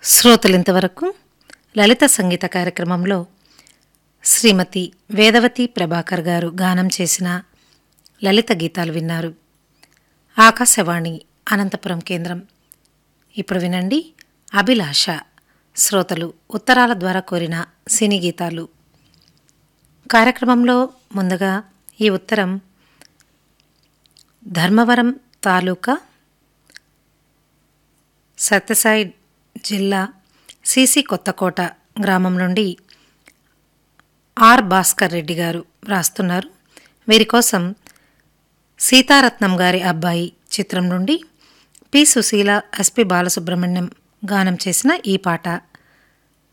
శ్రోతలు ఇంతవరకు లలిత సంగీత కార్యక్రమంలో శ్రీమతి వేదవతి ప్రభాకర్ గారు గానం చేసిన లలిత గీతాలు విన్నారు ఆకాశవాణి అనంతపురం కేంద్రం ఇప్పుడు వినండి అభిలాష శ్రోతలు ఉత్తరాల ద్వారా కోరిన సినీ గీతాలు కార్యక్రమంలో ముందుగా ఈ ఉత్తరం ధర్మవరం తాలూకా సత్యసాయి జిల్లా సిసి కొత్తకోట గ్రామం నుండి ఆర్ భాస్కర్ రెడ్డి గారు రాస్తున్నారు వీరి కోసం సీతారత్నం గారి అబ్బాయి చిత్రం నుండి పి సుశీల ఎస్పి బాలసుబ్రహ్మణ్యం గానం చేసిన ఈ పాట